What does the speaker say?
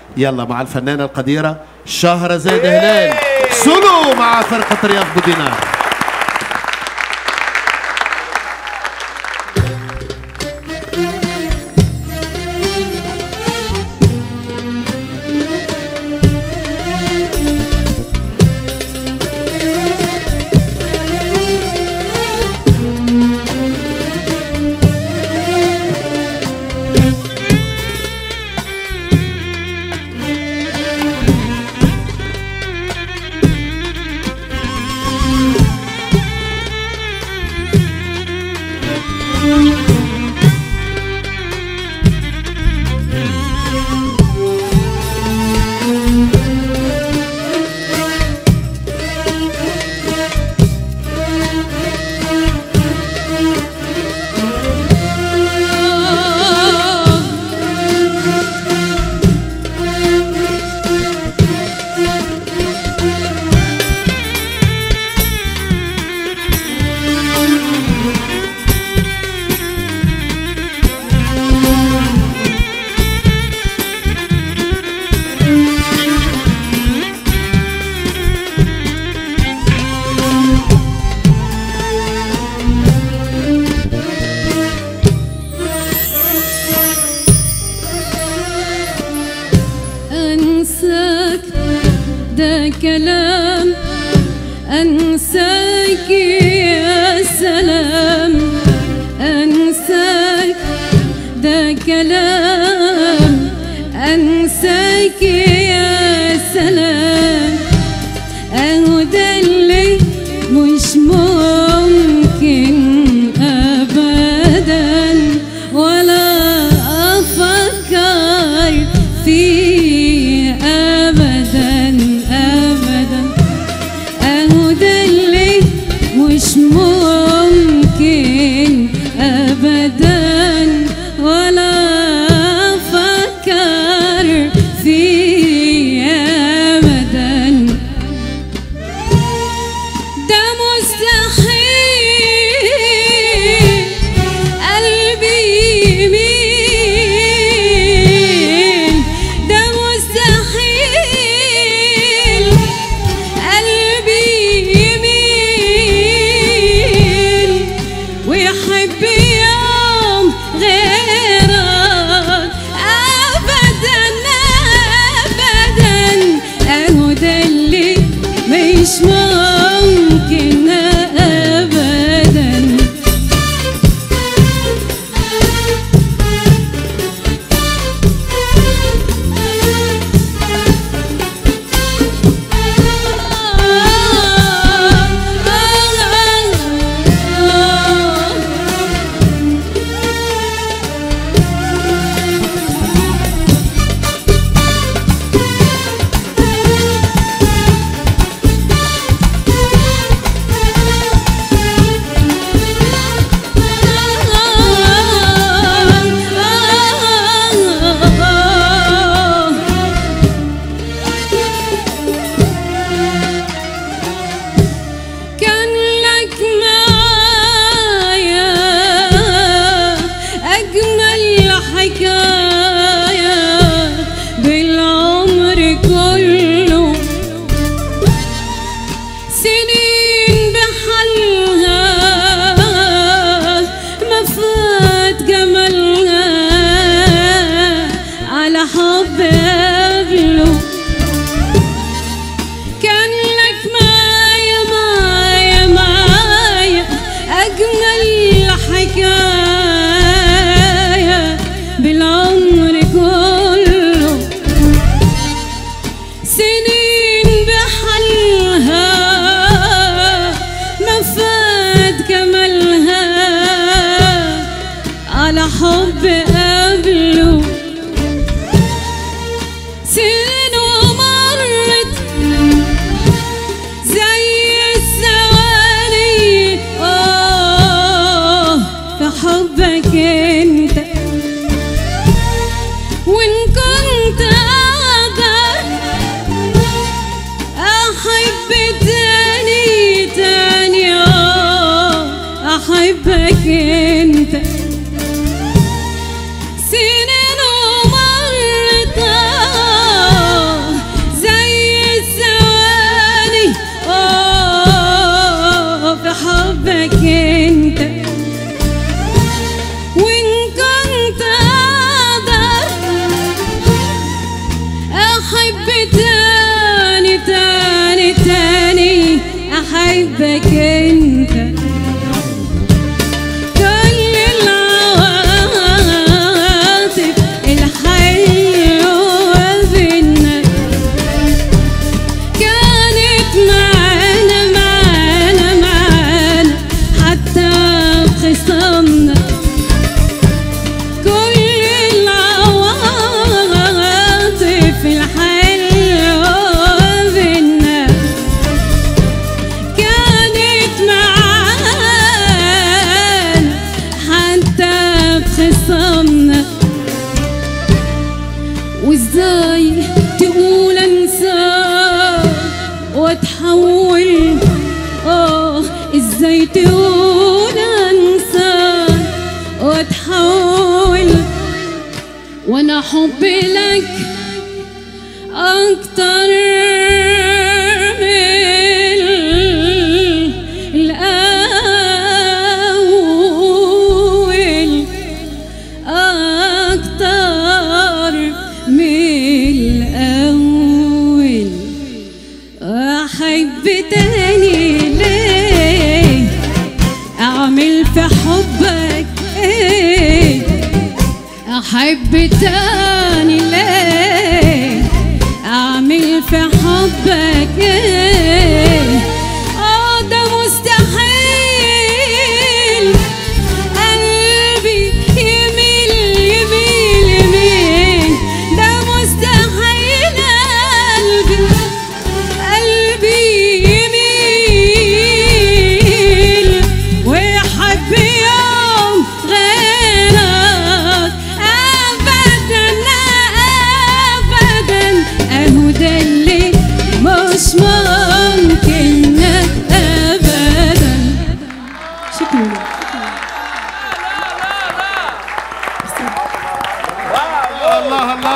يلا مع الفنانة القديرة شهرزاد هلال سولو مع فرقة رياض بودينار أنساك ده كلام أنساك يا سلام أنساك ده كلام أنساك يا سلام أهو ده اللي مش ممكن أبدا ولا أفكر فيه أبدا أبدا أهو ده اللي مش ممكن أبدا ولا أفكر فيه احب تاني تاني تاني احبك انت كل العواطف الحلوة بينا كانت معانا معانا معانا حتى بخصامنا كل العواطف الحلوة بينا كانت معانا حتى بخصامنا وازاي تقول انسى واتحول اه ازاي تقول انسى واتحول وانا حبي لك اكتر من الاول أكتر من الأول أحب تاني ليه أعمل في حبك إيه أحب تاني ليه أعمل في حبك إيه آه ده مستحيل قلبي يميل يميل يميل ده مستحيل قلبي قلبي يميل ويحب يوم غيرك ابدا ابدا اهو ده اللي مش ممكن ابدا شكرا الله الله